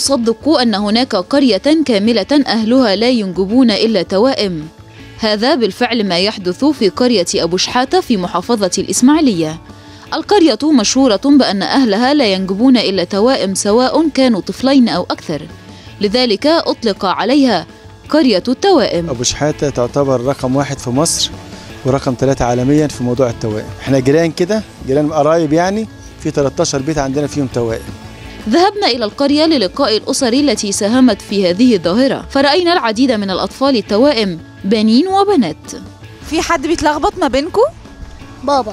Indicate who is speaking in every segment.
Speaker 1: يصدق أن هناك قرية كاملة أهلها لا ينجبون إلا توائم هذا بالفعل ما يحدث في قرية أبو شحاتة في محافظة الإسماعيلية القرية مشهورة بأن أهلها لا ينجبون إلا توائم سواء كانوا طفلين أو أكثر لذلك أطلق عليها قرية التوائم
Speaker 2: أبو شحاتة تعتبر رقم واحد في مصر ورقم ثلاثة عالميا في موضوع التوائم احنا جيران كده جيران قرايب يعني في 13 بيت عندنا فيهم توائم
Speaker 1: ذهبنا إلى القرية للقاء الأسر التي ساهمت في هذه الظاهرة فرأينا العديد من الأطفال التوائم بنين وبنات
Speaker 3: في حد بيتلخبط ما بينكم
Speaker 4: بابا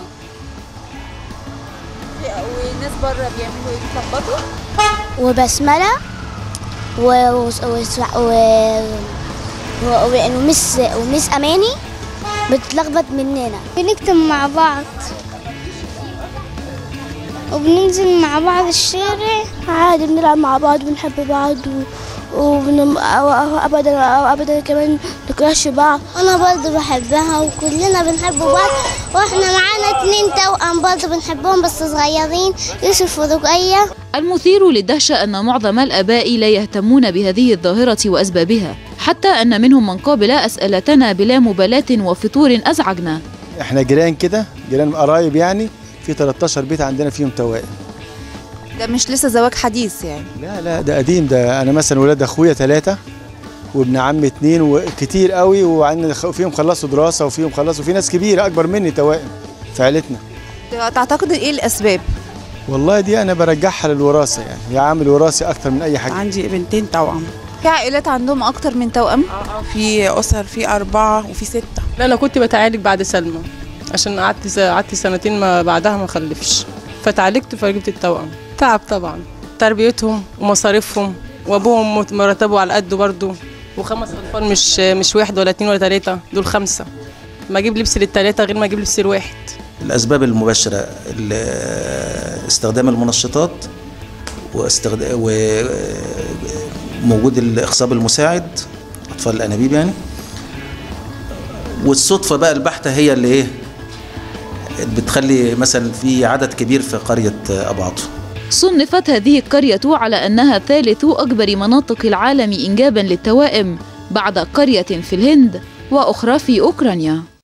Speaker 3: والناس بره بيعملوا ايه بيتلخبطوا
Speaker 4: وبسملة و و و و ومس ومس أماني بتتلخبط مننا بنكتب مع بعض وبننزل مع بعض الشارع عادي بنلعب مع بعض وبنحب بعض و... وبن... ابدا ابدا كمان نكرهش بعض انا برضه بحبها وكلنا بنحب بعض واحنا معانا اتنين توأم برضه بنحبهم بس صغيرين يوسف ورقية
Speaker 1: المثير للدهشة أن معظم الآباء لا يهتمون بهذه الظاهرة وأسبابها حتى أن منهم من قابل أسئلتنا بلا مبالاة وفطور أزعجنا
Speaker 2: احنا جيران كده جيران قرايب يعني في 13 بيت عندنا فيهم توائم
Speaker 3: ده مش لسه زواج حديث يعني
Speaker 2: لا لا ده قديم ده انا مثلا ولاد اخويا ثلاثة وابن عمي اتنين وكتير قوي وعندنا فيهم خلصوا دراسة وفيهم خلصوا في ناس كبيرة اكبر مني توائم في عيلتنا
Speaker 3: تعتقد ايه الاسباب
Speaker 2: والله دي انا برجعها للوراثة يعني هي عامل وراثي اكتر من اي حاجة
Speaker 5: عندي بنتين توأم
Speaker 3: في عائلات عندهم اكتر من توأم
Speaker 5: في أسر في أربعة وفي ستة
Speaker 6: لا انا كنت بتعالج بعد سلمى عشان قعدت قعدت سنتين ما بعدها ما خلفش فتعالجت فجبت التوأم تعب طبعا تربيتهم ومصاريفهم وابوهم مرتبه على قده برضه وخمس اطفال مش مش واحد ولا اتنين ولا تلاته دول خمسه ما اجيب لبس للتلاته غير ما اجيب لبس لواحد
Speaker 7: الأسباب المباشرة ال- استخدام المنشطات واستخدام ووجود الإخصاب المساعد أطفال الأنابيب يعني والصدفة بقى البحتة هي اللي إيه بتخلي مثلا في عدد كبير في قرية أبو عطف
Speaker 1: صنفت هذه القرية على أنها ثالث أكبر مناطق العالم إنجابا للتوائم بعد قرية في الهند وأخرى في أوكرانيا